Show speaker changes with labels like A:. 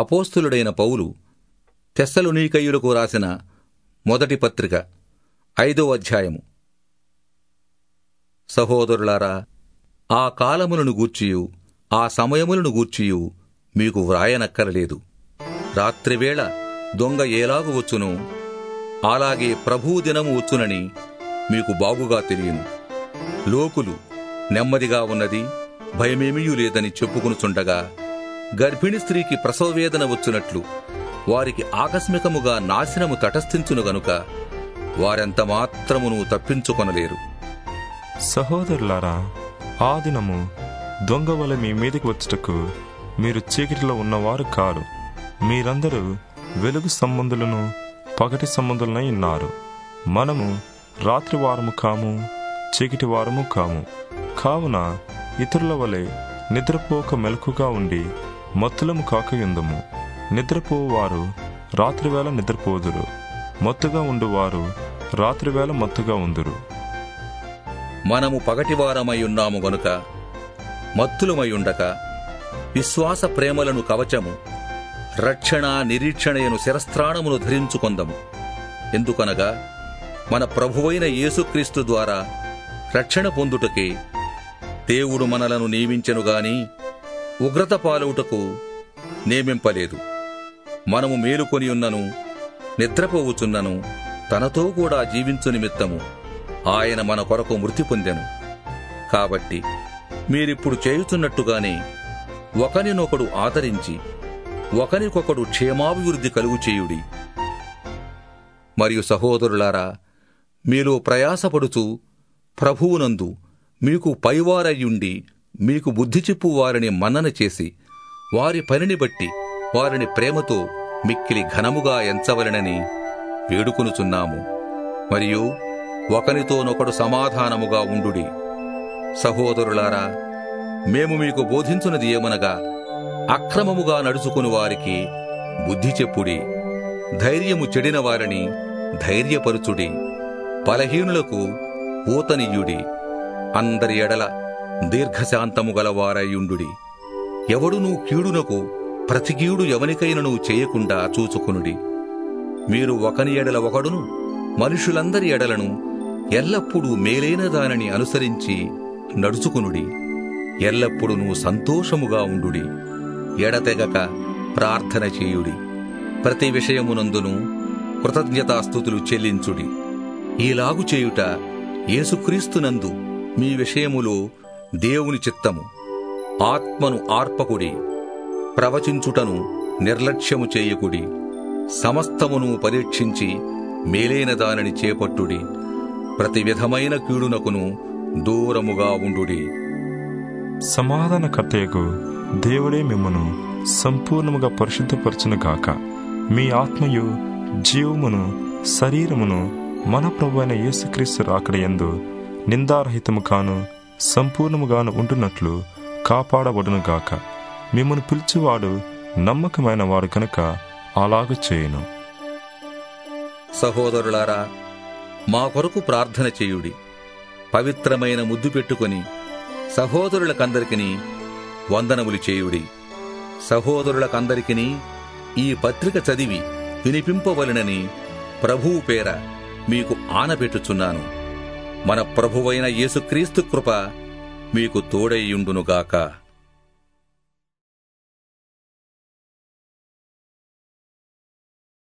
A: అపోస్తులుడైన పౌలు తెస్సలునీకయ్యులకు రాసిన మొదటి పత్రిక ఐదో అధ్యాయము సహోదరులారా ఆ కాలములను గూర్చియు ఆ సమయములను గూర్చియు మీకు వ్రాయనక్కరలేదు రాత్రివేళ దొంగ ఏలాగు వచ్చునో అలాగే ప్రభువు దినము వచ్చునని మీకు బాగుగా తెలియను లోకులు నెమ్మదిగా ఉన్నది భయమేమీయూ లేదని చెప్పుకునుచుండగా గర్భిణి స్త్రీకి ప్రసవవేదన వచ్చునట్లు వారికి ఆకస్మికముగా నాశనము తటస్థించును గనుక వారెంత మాత్రమును తప్పించుకొనలేరు
B: సహోదరులారా ఆ దినము దొంగ వలె మీ మీదకి వచ్చుటకు మీరు చీకటిలో ఉన్నవారు కారు మీరందరూ వెలుగు సంబంధులను పగటి సంబంధులనై ఉన్నారు మనము రాత్రి వారము కాము చీకటి వారము కాము కావున ఇతరుల వలె నిద్రపోక మెలకుగా ఉండి మత్తులము కాకయుందము నిద్రపోవారు రాత్రివేళ నిద్రపోదురు మత్తుగా ఉండువారు రాత్రివేళ మత్తుగా ఉందురు
A: మనము పగటివారమై ఉన్నాము గనుక మత్తులమై ఉండక విశ్వాస ప్రేమలను కవచము రక్షణ నిరీక్షణయను శిరస్త్రాణమును ధరించుకొందము ఎందుకనగా మన ప్రభువైన యేసుక్రీస్తు ద్వారా రక్షణ పొందుటకే దేవుడు మనలను నియమించెను గాని ఉగ్రత పాలవుటకు నియమింపలేదు మనము మేలుకొని ఉన్నను నిద్రపోవుచున్నను తనతో కూడా జీవించు నిమిత్తము ఆయన మన కొరకు మృతి పొందెను కాబట్టి మీరిప్పుడు చేయుచున్నట్టుగానే ఒకనినొకడు ఆదరించి ఒకనికొకడు క్షేమాభివృద్ధి కలుగు చేయుడి మరియు సహోదరులారా మీలో ప్రయాసపడుచు ప్రభువునందు మీకు పైవారయ్యుండి మీకు బుద్ధి చెప్పు వారిని మన్నన చేసి వారి పనిని బట్టి వారిని ప్రేమతో మిక్కిలి ఘనముగా ఎంచవలెనని వేడుకొనుచున్నాము మరియు ఒకనితోనొకడు సమాధానముగా ఉండుడి సహోదరులారా మేము మీకు బోధించున్నది ఏమనగా అక్రమముగా నడుచుకుని వారికి బుద్ధి చెప్పుడి ధైర్యము చెడిన వారిని ధైర్యపరుచుడి బలహీనులకు ఊతనియ్యుడి అందరి ఎడల దీర్ఘశాంతము గలవారయ్యుండుడి ఎవడునూ కీడునకు ప్రతికీడు ఎవనికైనను చేయకుండా చూచుకునుడి మీరు ఒకని ఎడల ఒకడును మనుషులందరి ఎడలను ఎల్లప్పుడూ మేలైన దానిని అనుసరించి నడుచుకునుడి ఎల్లప్పుడూ సంతోషముగా ఉండుడి ఎడతెగక ప్రార్థన చేయుడి ప్రతి విషయమునందును కృతజ్ఞతాస్థుతులు చెల్లించుడి ఈలాగు చేయుట యేసుక్రీస్తునందు మీ విషయములో దేవుని చిత్తము ఆత్మను ఆర్పకుడి ప్రవచించుటను నిర్లక్ష్యము చేయకుడి సమస్తమును పరీక్షించి మేలైన దానిని చేపట్టుడి ప్రతి విధమైన కీడునకును దూరముగా ఉండుడి
B: సమాధానకర్తయకు దేవుడే మిమ్మను సంపూర్ణముగా పరిశుద్ధపరచును గాక మీ ఆత్మయు జీవమును శరీరమును మన ప్రభు అయిన యేసుక్రీస్తు రాకడయందు నిందారహితము కాను సంపూర్ణముగాను ఉంటున్నట్లు కాపాడబడును గాక మిమ్మను పిలుచువాడు నమ్మకమైన వాడు కనుక అలాగ చేయును
A: సహోదరులారా మా కొరకు ప్రార్థన చేయుడి పవిత్రమైన ముద్దు పెట్టుకొని సహోదరులకందరికిని వందనములు చేయుడి సహోదరులకందరికిని ఈ పత్రిక చదివి వినిపింపవలనని ప్రభువు పేర మీకు ఆనపెట్టుచున్నాను మన ప్రభువైన యేసుక్రీస్తు కృప మీకు తోడైయుండునుగాక